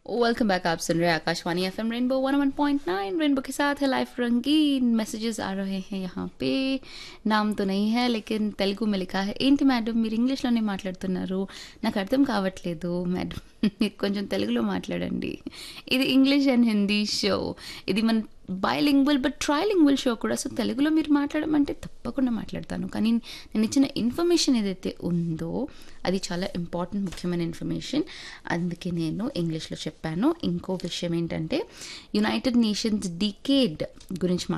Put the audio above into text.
welcome back आप सुन रहे हैं Akashvani F M rainbow one one point nine rainbow के साथ है लाइफ रंगीन मैसेजेस आ रहे हैं यहाँ पे నామ్ తో నహీ హై లేకిన్ తెలుగు में लिखा है ఏంటి మేడం మీరు ఇంగ్లీష్లోనే మాట్లాడుతున్నారు నాకు అర్థం కావట్లేదు మేడం మీరు కొంచెం తెలుగులో మాట్లాడండి ఇది ఇంగ్లీష్ అండ్ హిందీ షో ఇది మన బైలింగ్వల్ బట్ ట్రైలింగ్వల్ షో కూడా సో తెలుగులో మీరు మాట్లాడమంటే తప్పకుండా మాట్లాడతాను కానీ నేను ఇచ్చిన ఇన్ఫర్మేషన్ ఏదైతే ఉందో అది చాలా ఇంపార్టెంట్ ముఖ్యమైన ఇన్ఫర్మేషన్ అందుకే నేను ఇంగ్లీష్లో చెప్పాను ఇంకో విషయం ఏంటంటే యునైటెడ్ నేషన్స్ డికేడ్ గురించి